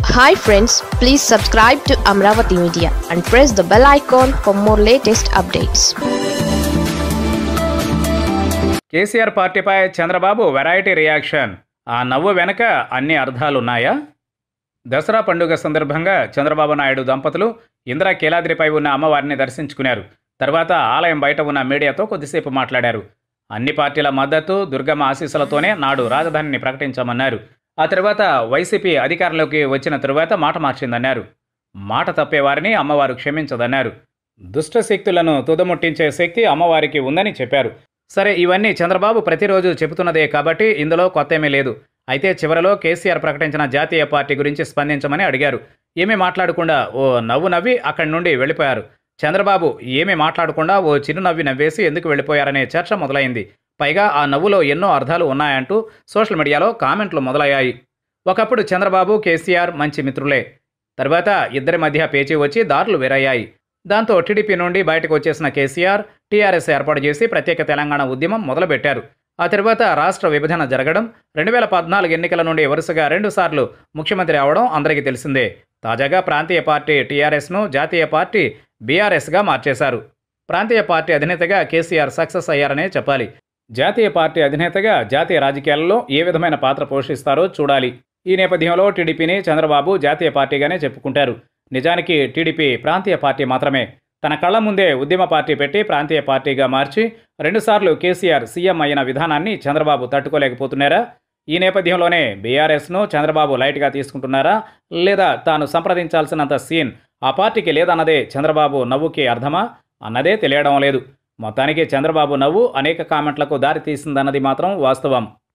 hi friends please subscribe to Amaravati media and press the bell icon for more latest updates KCR పార్టీపై Chandrababu variety reaction ఆ నవ్వు వెనక అన్ని అర్థాలున్నాయా దసరా పండుగ సందర్భంగా చంద్రబాబు నాయుడు దంపతులు ఇందిరా కీలాద్రిపై ఉన్న అమ్మవారిని దర్శించుకున్నారు తర్వాత ఆలయం బయట ఉన్న మీడియాతో కొద్దిసేపు మాట్లాడారు అన్ని పార్టీల మద్దతు దుర్గమ్మ ఆశీస్సులతోనే నాడు రాజధానిని ప్రకటించామన్నారు ఆ తర్వాత వైసీపీ అధికారంలోకి వచ్చిన తరువాత మాట మార్చిందన్నారు మాట తప్పేవారిని అమ్మవారు క్షమించదన్నారు దుష్ట శక్తులను తుదముట్టించే శక్తి అమ్మవారికి ఉందని చెప్పారు సరే ఇవన్నీ చంద్రబాబు ప్రతిరోజు చెబుతున్నదే కాబట్టి ఇందులో కొత్తేమీ లేదు అయితే చివరలో కేసీఆర్ ప్రకటించిన జాతీయ పార్టీ గురించి స్పందించమని అడిగారు ఏమీ మాట్లాడకుండా ఓ నవ్వు నవ్వి అక్కడి నుండి వెళ్ళిపోయారు చంద్రబాబు ఏమీ మాట్లాడకుండా ఓ చిరునవ్వి నవ్వేసి ఎందుకు వెళ్ళిపోయారనే చర్చ మొదలైంది పైగా ఆ నవ్వులో ఎన్నో అర్థాలు ఉన్నాయంటూ సోషల్ మీడియాలో కామెంట్లు మొదలయ్యాయి ఒకప్పుడు చంద్రబాబు కేసీఆర్ మంచి మిత్రులే తర్వాత ఇద్దరి మధ్య పేచీ వచ్చి దారులు వేరయ్యాయి దాంతో టీడీపీ నుండి బయటకు వచ్చేసిన కేసీఆర్ టీఆర్ఎస్ ఏర్పాటు చేసి ప్రత్యేక తెలంగాణ ఉద్యమం మొదలుపెట్టారు ఆ తర్వాత రాష్ట్ర విభజన జరగడం రెండు వేల పద్నాలుగు ఎన్నికల నుండి వరుసగా రెండుసార్లు ముఖ్యమంత్రి అవడం అందరికీ తెలిసిందే తాజాగా ప్రాంతీయ పార్టీ టీఆర్ఎస్ను జాతీయ పార్టీ బీఆర్ఎస్గా మార్చేశారు ప్రాంతీయ పార్టీ అధినేతగా కేసీఆర్ సక్సెస్ అయ్యారనే చెప్పాలి జాతీయ పార్టీ అధినేతగా జాతీయ రాజకీయాల్లో ఏ విధమైన పాత్ర పోషిస్తారో చూడాలి ఈ నేపథ్యంలో టీడీపీని చంద్రబాబు జాతీయ పార్టీగానే చెప్పుకుంటారు నిజానికి టీడీపీ ప్రాంతీయ పార్టీ మాత్రమే తన కళ్ళ ముందే ఉద్యమ పార్టీ పెట్టి ప్రాంతీయ పార్టీగా మార్చి రెండుసార్లు కేసీఆర్ సీఎం అయిన విధానాన్ని చంద్రబాబు తట్టుకోలేకపోతున్నారా ఈ నేపథ్యంలోనే బీఆర్ఎస్ను చంద్రబాబు లైట్గా తీసుకుంటున్నారా లేదా తాను సంప్రదించాల్సినంత సీన్ ఆ పార్టీకి లేదన్నదే చంద్రబాబు నవ్వుకి అర్థమా అన్నదే తెలియడం లేదు మొత్తానికి చంద్రబాబు నవ్వు అనేక కామెంట్లకు దారి తీసిందన్నది మాత్రం వాస్తవం